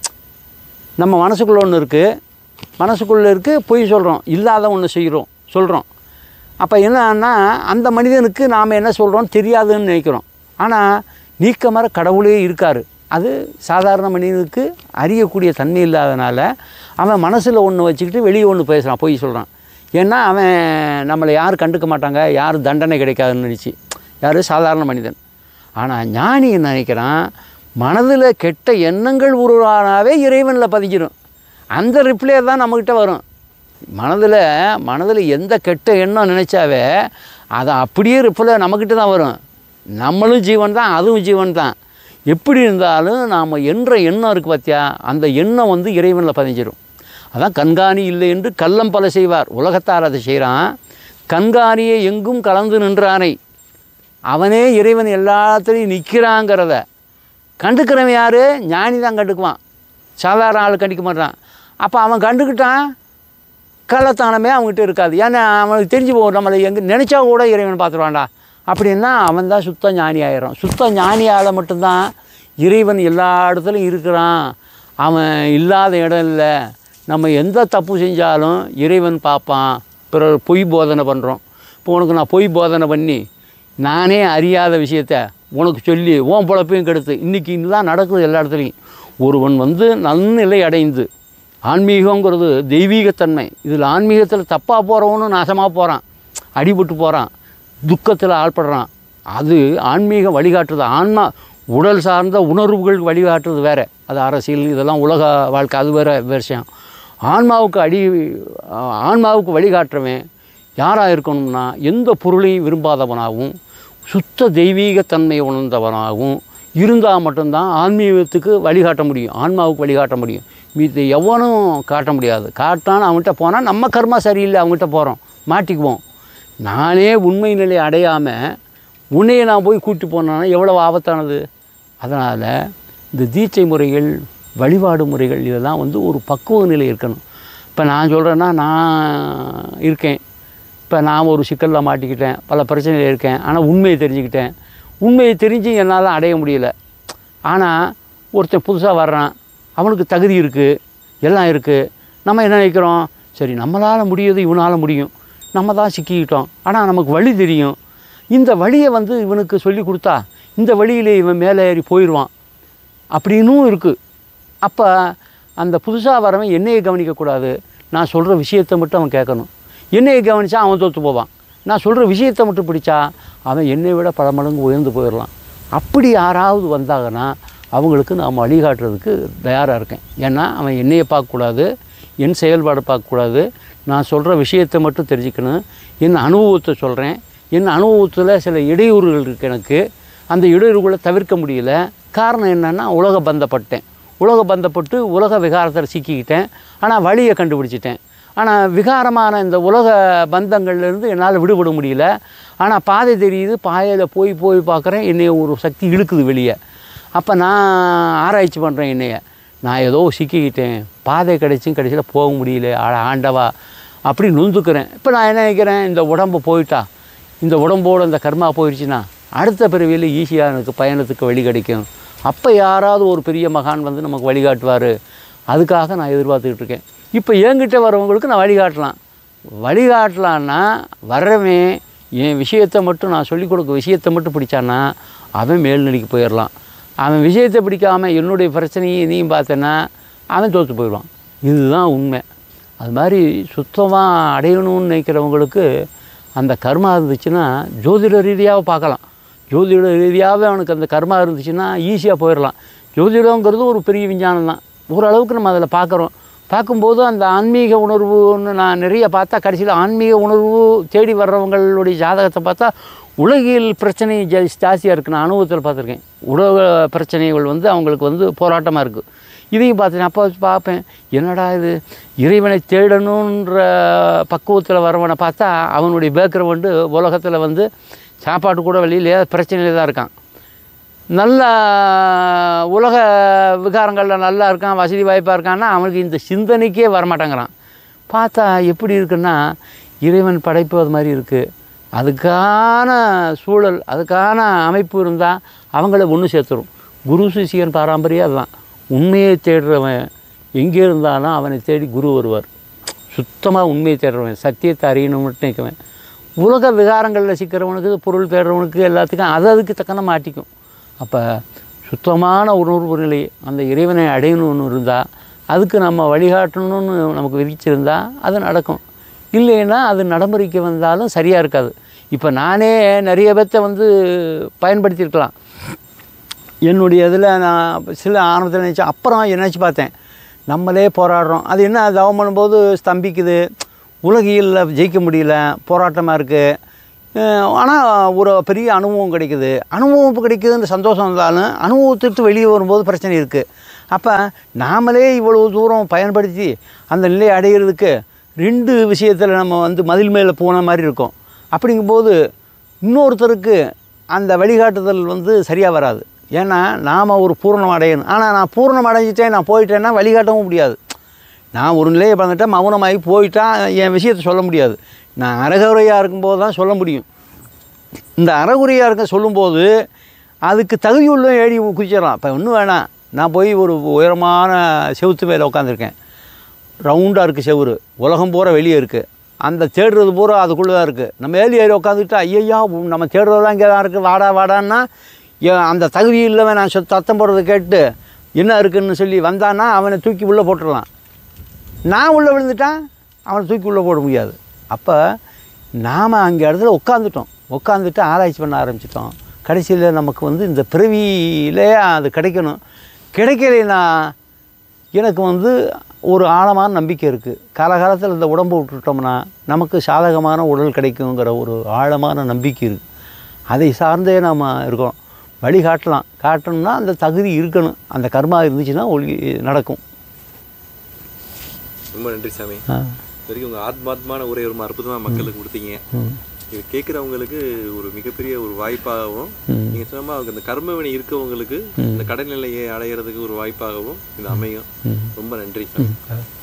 நம்ம மனசுக்குள்ளே ஒன்று இருக்குது மனசுக்குள்ளே இருக்குது பொய் சொல்கிறோம் இல்லாத ஒன்று செய்கிறோம் சொல்கிறோம் அப்போ என்னன்னா அந்த மனிதனுக்கு நாம் என்ன சொல்கிறோம் தெரியாதுன்னு நினைக்கிறோம் ஆனால் நீக்கமர கடவுளே இருக்கார் அது சாதாரண மனிதனுக்கு அறியக்கூடிய தன்மை இல்லாதனால அவன் மனசில் ஒன்று வச்சுக்கிட்டு வெளியே ஒன்று பேசுகிறான் பொய் சொல்கிறான் ஏன்னா அவன் நம்மளை யாரும் கண்டுக்க மாட்டாங்க யாரும் தண்டனை கிடைக்காதுன்னு நினச்சி யார் சாதாரண மனிதன் ஆனால் ஞானி என்ன நினைக்கிறான் மனதில் கெட்ட எண்ணங்கள் உருவானாவே இறைவனில் பதிஞ்சிடும் அந்த ரிப்ளே தான் நம்மக்கிட்ட வரும் மனதில் மனதில் எந்த கெட்ட எண்ணம் நினச்சாவே அதை அப்படியே ரிப்ளை நம்மக்கிட்ட தான் வரும் நம்மளும் ஜீவன் தான் அதுவும் ஜீவன் தான் எப்படி இருந்தாலும் நாம் என்ற எண்ணம் இருக்குது பார்த்தியா அந்த எண்ணம் வந்து இறைவனில் பதிஞ்சிடும் அதான் கண்காணி இல்லை என்று கள்ளம் பல செய்வார் உலகத்தார் அதை செய்கிறான் கண்காணியை எங்கும் கலந்து நின்றானை அவனே இறைவன் எல்லாத்துலேயும் நிற்கிறாங்கிறத கண்டுக்கிறவன் யார் ஞானி தான் கண்டுக்குவான் சாதாரண ஆள் கண்டிக்க மாட்டான் அப்போ அவன் கண்டுக்கிட்டான் கள்ளத்தானமே அவங்ககிட்ட இருக்காது ஏன்னா அவனுக்கு தெரிஞ்சு போகும் நம்மளை எங்கே நினச்சா கூட இறைவன் பார்த்துருவான்டா அப்படின்னா அவன் தான் சுத்த ஞானி ஆயிரும் சுத்த ஞானியால் மட்டும்தான் இறைவன் எல்லா இடத்துலையும் இருக்கிறான் அவன் இல்லாத இடம் இல்லை நம்ம எந்த தப்பு செஞ்சாலும் இறைவன் பார்ப்பான் பிறர் பொய் போதனை பண்ணுறோம் இப்போ உனக்கு நான் பொய் போதனை பண்ணி நானே அறியாத விஷயத்த உனக்கு சொல்லி உன் பொழப்பையும் கெடுத்து இன்றைக்கி இதுதான் நடக்குது எல்லா இடத்துலையும் ஒருவன் வந்து நன்னிலை அடைந்து ஆன்மீகங்கிறது தெய்வீகத்தன்மை இதில் ஆன்மீகத்தில் தப்பாக போகிறவனும் நாசமாக போகிறான் அடிபட்டு போகிறான் துக்கத்தில் ஆள்படுறான் அது ஆன்மீக வழிகாட்டுறது ஆன்மா உடல் சார்ந்த உணர்வுகள் வழிகாட்டுறது வேறு அது அரசியல் இதெல்லாம் உலக வாழ்க்கை அது வேறு விஷயம் ஆன்மாவுக்கு அடி ஆன்மாவுக்கு வழிகாட்டுறவன் யாராக இருக்கணும்னா எந்த பொருளையும் விரும்பாதவனாகவும் சுத்த தெய்வீகத்தன்மையை உணர்ந்தவனாகவும் இருந்தால் மட்டும்தான் ஆன்மீகத்துக்கு வழிகாட்ட முடியும் ஆன்மாவுக்கு வழிகாட்ட முடியும் மீது எவனும் காட்ட முடியாது காட்டான்னு அவன்கிட்ட போனால் நம்ம கர்மா சரியில்லை அவங்ககிட்ட போகிறோம் மாட்டிக்குவோம் நானே உண்மை நிலை அடையாமல் உன்னையை நான் போய் கூட்டி போனேன்னா எவ்வளோ ஆபத்தானது அதனால் இந்த தீட்சை முறைகள் வழிபாடு முறைகள் இதெல்லாம் வந்து ஒரு பக்குவ நிலை இருக்கணும் இப்போ நான் சொல்கிறேன்னா நான் இருக்கேன் இப்போ நான் ஒரு சிக்கலில் மாட்டிக்கிட்டேன் பல பிரச்சனையில் இருக்கேன் ஆனால் உண்மையை தெரிஞ்சுக்கிட்டேன் உண்மையை தெரிஞ்சு என்னால் அடைய முடியல ஆனால் ஒருத்தன் புதுசாக வர்றான் அவனுக்கு தகுதி இருக்குது எல்லாம் இருக்குது நம்ம என்ன நினைக்கிறோம் சரி நம்மளால் முடியுது இவனால் முடியும் நம்ம தான் சிக்கிக்கிட்டோம் ஆனால் நமக்கு வழி தெரியும் இந்த வழியை வந்து இவனுக்கு சொல்லி கொடுத்தா இந்த வழியிலே இவன் மேலே ஏறி போயிடுவான் அப்படின்னும் இருக்குது அப்போ அந்த புதுசாக வரவன் என்னையை கவனிக்கக்கூடாது நான் சொல்கிற விஷயத்தை மட்டும் அவன் கேட்கணும் என்னையை கவனித்தா அவன் தோற்று போவான் நான் சொல்கிற விஷயத்தை மட்டும் பிடிச்சா அவன் என்னை விட பல மடங்கு உயர்ந்து போயிடலாம் அப்படி யாராவது வந்தாங்கன்னா அவங்களுக்கு நான் வழிகாட்டுறதுக்கு தயாராக இருக்கேன் ஏன்னா அவன் என்னையை பார்க்கக்கூடாது என் செயல்பாடு பார்க்கக்கூடாது நான் சொல்கிற விஷயத்தை மட்டும் தெரிஞ்சுக்கணும் என் அனுபவத்தை சொல்கிறேன் என் அனுபவத்தில் சில இடையூறுகள் இருக்குது எனக்கு அந்த இடையூறுகளை தவிர்க்க முடியல காரணம் என்னென்னா உலக பந்தப்பட்டேன் உலக பந்தப்பட்டு உலக விகாரத்தில் சிக்கிக்கிட்டேன் ஆனால் வழியை கண்டுபிடிச்சிட்டேன் ஆனால் விகாரமான இந்த உலக பந்தங்கள்லேருந்து என்னால் விடுபட முடியல ஆனால் பாதை தெரியுது பாதையில் போய் போய் பார்க்குறேன் என்னைய ஒரு சக்தி இழுக்குது வெளியே அப்போ நான் ஆராய்ச்சி பண்ணுறேன் என்னைய நான் ஏதோ சிக்கிக்கிட்டேன் பாதை கிடைச்சும் கடைசியில் போக முடியல ஆட ஆண்டவா அப்படி நொந்துக்கிறேன் இப்போ நான் என்ன நினைக்கிறேன் இந்த உடம்பு போயிட்டா இந்த உடம்போடு இந்த கர்மா போயிடுச்சுன்னா அடுத்த பிறவியில் ஈஸியாக எனக்கு பயணத்துக்கு வழி கிடைக்கும் அப்போ யாராவது ஒரு பெரிய மகான் வந்து நமக்கு வழிகாட்டுவார் அதுக்காக நான் எதிர்பார்த்துக்கிட்டு இருக்கேன் இப்போ என்கிட்ட வரவங்களுக்கு நான் வழிகாட்டலாம் வழிகாட்டலான்னா வர்றவன் என் விஷயத்தை மட்டும் நான் சொல்லிக் கொடுக்க விஷயத்தை மட்டும் பிடிச்சான்னா அவன் மேல்நிலைக்கு போயிடலாம் அவன் விஷயத்தை பிடிக்காமல் என்னுடைய பிரச்சனையை நீயும் பார்த்தேன்னா அவன் தோற்று போயிடுவான் இதுதான் உண்மை அது மாதிரி சுத்தமாக அடையணும்னு நினைக்கிறவங்களுக்கு அந்த கர்மா இருந்துச்சுன்னா ஜோதிட ரீதியாக பார்க்கலாம் ஜோதிட ரீதியாகவே அவனுக்கு அந்த கர்மா இருந்துச்சுன்னா ஈஸியாக போயிடலாம் ஜோதிடங்கிறது ஒரு பெரிய விஞ்ஞானம் தான் ஓரளவுக்கு நம்ம அதில் பார்க்குறோம் பார்க்கும்போது அந்த ஆன்மீக உணர்வுன்னு நான் நிறைய பார்த்தா கடைசியில் ஆன்மீக உணர்வு தேடி வர்றவங்களுடைய ஜாதகத்தை பார்த்தா உலகியல் பிரச்சனை ஜா ஜாஸ்தியாக இருக்குது நான் அனுபவத்தில் பார்த்துருக்கேன் உலக பிரச்சனைகள் வந்து அவங்களுக்கு வந்து போராட்டமாக இருக்குது இதையும் பார்த்தேன் அப்போ வச்சு பார்ப்பேன் என்னடா இது இறைவனை தேடணுன்ற பக்குவத்தில் வரவனை பார்த்தா அவனுடைய பேக்ரவுண்டு உலகத்தில் வந்து சாப்பாட்டு கூட வெளியிலே பிரச்சனையில் தான் இருக்கான் நல்ல உலக விகாரங்களில் நல்லா இருக்கான் வசதி வாய்ப்பாக இருக்கான்னா அவனுக்கு இந்த சிந்தனைக்கே வரமாட்டேங்கிறான் பார்த்தா எப்படி இருக்குன்னா இறைவன் படைப்பு அது மாதிரி இருக்குது அதுக்கான சூழல் அதுக்கான அமைப்பு இருந்தால் அவங்கள ஒன்று சேர்த்துரும் குரு சிஷியன் பாரம்பரியம் அதுதான் உண்மையை தேடுறவன் எங்கே இருந்தாலும் அவனை தேடி குரு வருவார் சுத்தமாக உண்மையை தேடுறவன் சத்தியத்தை அறியணும் மட்டும் நிற்கவன் உலக விகாரங்களில் சிக்கிறவனுக்கு பொருள் தேடுறவனுக்கு எல்லாத்துக்கும் அது அதுக்கு தக்கன மாட்டிக்கும் அப்போ சுத்தமான உணர்வு நிலை அந்த இறைவனை அடையணும்னு இருந்தால் அதுக்கு நம்ம வழிகாட்டணும்னு நமக்கு விதிச்சிருந்தா அது நடக்கும் இல்லைன்னா அது நடைமுறைக்கு வந்தாலும் சரியாக இருக்காது இப்போ நானே நிறைய பேர்த்த வந்து பயன்படுத்தியிருக்கலாம் என்னுடைய இதில் நான் சில ஆரம்பத்தில் நினச்சேன் அப்புறம் நினச்சி பார்த்தேன் நம்மளே போராடுறோம் அது என்ன தவம் பண்ணும்போது ஸ்தம்பிக்குது உலகியலில் ஜெயிக்க முடியல போராட்டமாக இருக்குது ஆனால் ஒரு பெரிய அனுபவம் கிடைக்குது அனுபவம் கிடைக்குதுன்னு சந்தோஷம் இருந்தாலும் அனுபவத்திட்டு வெளியே வரும்போது பிரச்சனை இருக்குது அப்போ நாமளே இவ்வளோ தூரம் பயன்படுத்தி அந்த நிலையை அடையிறதுக்கு ரெண்டு விஷயத்தில் நம்ம வந்து மதில் மேலே போன மாதிரி இருக்கும் அப்படிங்கும்போது இன்னொருத்தருக்கு அந்த வழிகாட்டுதல் வந்து சரியாக வராது ஏன்னா நாம் ஒரு பூரணம் அடையணும் ஆனால் நான் பூரணம் அடைஞ்சிட்டேன் நான் போயிட்டேன்னா வழிகாட்டவும் முடியாது நான் ஒரு நிலையை பார்த்துட்டேன் மௌனமாகி போயிட்டா என் விஷயத்தை சொல்ல முடியாது நான் அறகுறையாக இருக்கும்போது தான் சொல்ல முடியும் இந்த அறகுறையாக இருக்க சொல்லும்போது அதுக்கு தகுதியுள்ள ஏடி குதிச்சிடலாம் இப்போ ஒன்றும் வேணாம் நான் போய் ஒரு உயரமான செவுத்து மேலே உட்காந்துருக்கேன் ரவுண்டாக இருக்குது செவுரு உலகம் பூரா வெளியே இருக்குது அந்த தேடுறது பூரா அதுக்குள்ளே தான் இருக்குது நம்ம ஏறி ஏறி உட்காந்துக்கிட்டு ஐயையா நம்ம தேடுறதெல்லாம் இங்கே தான் இருக்குது வாடா வாடான்னா ஏன் அந்த தகுதி இல்லவன் நான் சொ- சத்தம் போடுறதை கேட்டு என்ன இருக்குன்னு சொல்லி வந்தான்னா அவனை தூக்கி உள்ளே போட்டுடலாம் நான் உள்ளே விழுந்துட்டான் அவனை தூக்கி உள்ளே போட முடியாது அப்போ நாம் அங்கே இடத்துல உட்காந்துட்டோம் உட்காந்துட்டு ஆராய்ச்சி பண்ண ஆரம்பிச்சிட்டோம் கடைசியில் நமக்கு வந்து இந்த பிறவியிலே அது கிடைக்கணும் கிடைக்கலைன்னா எனக்கு வந்து ஒரு ஆழமான நம்பிக்கை இருக்குது காலகாலத்தில் இந்த உடம்பு விட்டுட்டோம்னா நமக்கு சாதகமான உடல் கிடைக்குங்கிற ஒரு ஆழமான நம்பிக்கை இருக்குது அதை சார்ந்தே நாம் இருக்கோம் வழி காட்டலாம் காட்டணும்னா அந்த தகுதி இருக்கணும் அந்த கர்மா இருந்துச்சுன்னா ஒளி நடக்கும்
ரொம்ப நன்றி சாமி
ஆ
இது வரைக்கும் உங்க ஆத்மாத்மான உரை ஒரு அற்புதமாக மக்களுக்கு கொடுத்தீங்க
ம்
இது கேட்குறவங்களுக்கு ஒரு மிகப்பெரிய ஒரு வாய்ப்பாகவும்
ம்.
நீங்க சொன்ன மாதிரி அவங்க இந்த கர்ம வினை இருக்கவங்களுக்கு இந்த கடல்நிலையை அடையிறதுக்கு ஒரு வாய்ப்பாகவும் இது அமையும்
ம்
ரொம்ப நன்றி சாமி
ம்